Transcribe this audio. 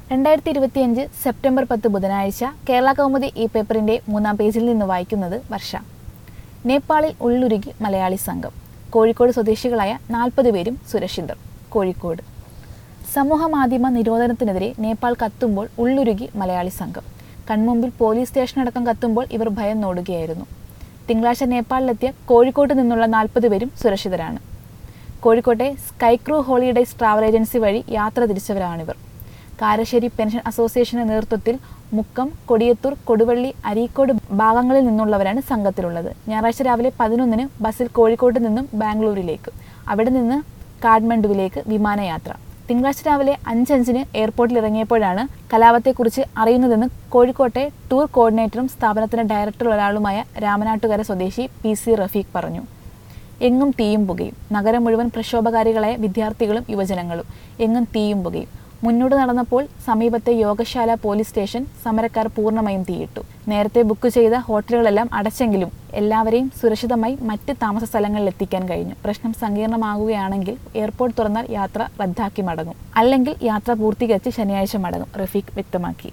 രണ്ടായിരത്തി ഇരുപത്തിയഞ്ച് സെപ്റ്റംബർ പത്ത് ബുധനാഴ്ച കേരള കൗമുദി ഈ പേപ്പറിന്റെ മൂന്നാം പേജിൽ നിന്ന് വായിക്കുന്നത് വർഷ നേപ്പാളിൽ ഉള്ളുരുകി മലയാളി സംഘം കോഴിക്കോട് സ്വദേശികളായ നാൽപ്പത് പേരും സുരക്ഷിതർ കോഴിക്കോട് സമൂഹ മാധ്യമ നിരോധനത്തിനെതിരെ നേപ്പാൾ കത്തുമ്പോൾ ഉള്ളുരുകി മലയാളി സംഘം കൺമുമ്പിൽ പോലീസ് സ്റ്റേഷനടക്കം കത്തുമ്പോൾ ഇവർ ഭയം നോടുകയായിരുന്നു തിങ്കളാഴ്ച നേപ്പാളിലെത്തിയ കോഴിക്കോട്ട് നിന്നുള്ള നാൽപ്പത് പേരും സുരക്ഷിതരാണ് കോഴിക്കോട്ടെ സ്കൈക്രൂ ഹോളിഡേയ്സ് ട്രാവൽ ഏജൻസി വഴി യാത്ര തിരിച്ചവരാണിവർ കാരശ്ശേരി പെൻഷൻ അസോസിയേഷന്റെ നേതൃത്വത്തിൽ മുക്കം കൊടിയത്തൂർ കൊടുവള്ളി അരീക്കോട് ഭാഗങ്ങളിൽ നിന്നുള്ളവരാണ് സംഘത്തിലുള്ളത് ഞായറാഴ്ച രാവിലെ പതിനൊന്നിന് ബസ്സിൽ കോഴിക്കോട്ട് നിന്നും ബാംഗ്ലൂരിലേക്ക് അവിടെ നിന്ന് കാഠ്മണ്ഡുവിലേക്ക് വിമാനയാത്ര തിങ്കളാഴ്ച രാവിലെ അഞ്ചഞ്ചിന് എയർപോർട്ടിൽ ഇറങ്ങിയപ്പോഴാണ് കലാപത്തെക്കുറിച്ച് അറിയുന്നതെന്ന് കോഴിക്കോട്ടെ ടൂർ കോർഡിനേറ്ററും സ്ഥാപനത്തിന്റെ ഡയറക്ടർ ഒരാളുമായ രാമനാട്ടുകര സ്വദേശി പി സി റഫീഖ് പറഞ്ഞു എങ്ങും തീയും പുകയും നഗരം മുഴുവൻ പ്രക്ഷോഭകാരികളായ വിദ്യാർത്ഥികളും യുവജനങ്ങളും എങ്ങും തീയും പുകയും മുന്നോട്ട് നടന്നപ്പോൾ സമീപത്തെ യോഗശാല പോലീസ് സ്റ്റേഷൻ സമരക്കാർ പൂർണ്ണമായും തീയിട്ടു നേരത്തെ ബുക്ക് ചെയ്ത ഹോട്ടലുകളെല്ലാം അടച്ചെങ്കിലും എല്ലാവരെയും സുരക്ഷിതമായി മറ്റ് താമസ സ്ഥലങ്ങളിൽ എത്തിക്കാൻ കഴിഞ്ഞു പ്രശ്നം സങ്കീർണമാകുകയാണെങ്കിൽ എയർപോർട്ട് തുറന്നാൽ യാത്ര റദ്ദാക്കി മടങ്ങും അല്ലെങ്കിൽ യാത്ര പൂർത്തീകരിച്ച് ശനിയാഴ്ച മടങ്ങും റഫീഖ് വ്യക്തമാക്കി